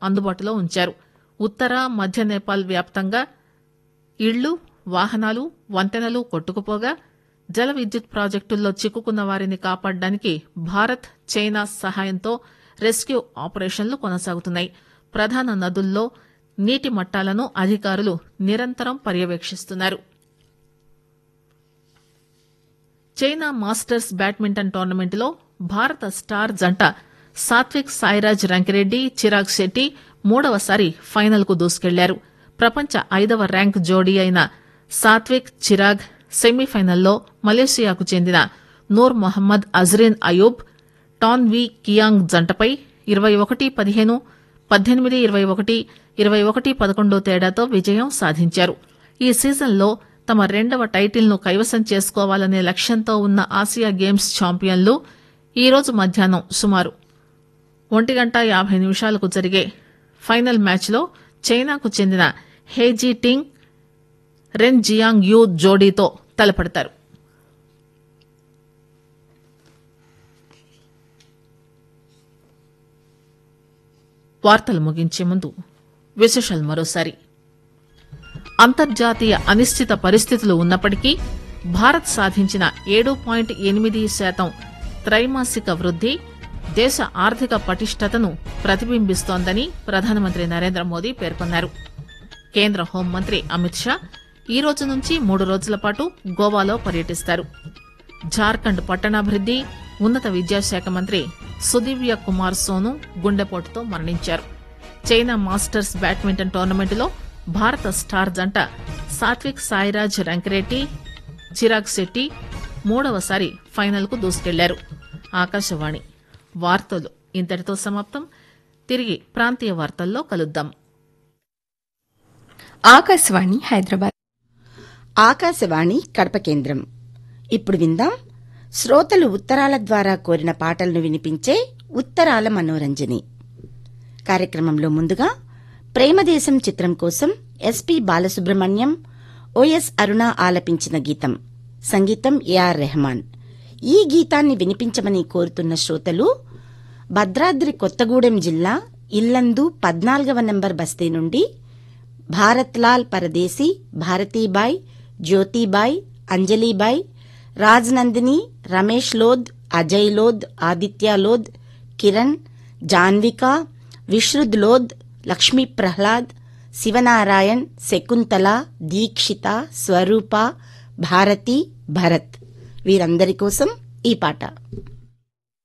అందుబాటులో ఉంచారు ఉత్తర మధ్య నేపాల్ వ్యాప్తంగా ఇళ్లు వాహనాలు వంతెనలు కొట్టుకుపోగా జల విద్యుత్ ప్రాజెక్టుల్లో చిక్కుకున్న వారిని కాపాడడానికి భారత్ చైనా సహాయంతో రెస్క్యూ ఆపరేషన్లు కొనసాగుతున్నాయి ప్రధాన నదుల్లో నీటి మట్టాలను అధికారులు నిరంతరం పర్యవేక్షిస్తున్నారు చైనా మాస్టర్స్ బ్యాడ్మింటన్ టోర్నమెంట్లో భారత స్టార్ జంట సాత్విక్ సాయిరాజ్ రంకిరెడ్డి చిరాగ్ శెట్టి మూడవసారి ఫైనల్ కు దూసుకెళ్లారు ప్రపంచ ఐదవ ర్యాంక్ జోడీ అయిన సాత్విక్ చిరాగ్ సెమీఫైనల్లో మలేషియాకు చెందిన Nur Mohammad Azriyn Ayub Tan Wee Kiong జంటపై ఇరవై ఒకటి పదిహేను పద్దెనిమిది ఇరవై ఒకటి ఇరవై ఒకటి పదకొండు తేడాతో విజయం సాధించారు ఈ సీజన్లో తమ రెండవ టైటిల్ను కైవసం చేసుకోవాలనే లక్ష్యంతో ఉన్న ఆసియా గేమ్స్ ఛాంపియన్లు ఈరోజు మధ్యాహ్నం సుమారు ఒంటి గంట యాభై నిమిషాలకు జరిగే ఫైనల్ మ్యాచ్లో చైనాకు చెందిన హేజీ టింగ్ రెన్ జియాంగ్ యూ జోడీతో తలపడతారు వార్తలు ముగించే ముందు విశేషాలు మరోసారి అంతర్జాతీయ అనిశ్చిత పరిస్థితులు ఉన్నప్పటికీ భారత్ సాధించిన ఏడు పాయింట్ ఎనిమిది శాతం త్రైమాసిక వృద్ది దేశ ఆర్థిక పటిష్టతను ప్రతిబింబిస్తోందని ప్రధానమంత్రి నరేంద్ర మోదీ పేర్కొన్నారు కేంద్ర హోంమంత్రి అమిత్ షా ఈ రోజు నుంచి మూడు రోజుల పాటు గోవాలో పర్యటిస్తారు జార్ఖండ్ పట్టణాభివృద్ది ఉన్నత విద్యాశాఖ మంత్రి సుదివ్య కుమార్ సోను గుండెపోటుతో మరణించారు చైనా మాస్టర్స్ బ్యాడ్మింటన్ టోర్నమెంటులో భారత స్టార్ జంట సాత్విక్ సాయిరాజ్ రంకిరెడ్డి చిరాగ్ శెట్టి మూడవసారి ఫైనల్ కు దూసుకెళ్లారు ఆకాశవాణి వార్తలు ఇంతటితో సమాప్తం తిరిగి ప్రాంతీయ వార్తల్లో కలుద్దాం ఆకాశవాణి హైదరాబాద్ ఆకాశవాణి కడప కేంద్రం ఇప్పుడు విందాం శ్రోతలు ఉత్తరాల ద్వారా కోరిన పాటలను వినిపించే ఉత్తరాల మనోరంజని కార్యక్రమంలో ముందుగా ప్రేమదేశం చిత్రం కోసం ఎస్పి బాలసుబ్రహ్మణ్యం ఓఎస్ అరుణ ఆలపించిన గీతం సంగీతం ఏఆర్ రెహమాన్ ఈ గీతాన్ని వినిపించమని కోరుతున్న శ్రోతలు భద్రాద్రి కొత్తగూడెం జిల్లా ఇల్లందు పద్నాలుగవ నంబర్ బస్తీ నుండి భారత్లాల్ పరదేశీ భారతీబాయ్ జ్యోతిబాయ్ అంజలీబాయ్ రాజ్నందిని రమేష్ లోద్ అజయ్ లోద్ ఆదిత్య లోద్ కిరణ్ జాన్విక విశ్రుద్ లోద్ లక్ష్మీ ప్రహ్లాద్ శివనారాయణ్ శకుంతల దీక్షిత స్వరూప భారతి భరత్ వీరందరి కోసం ఈ పాట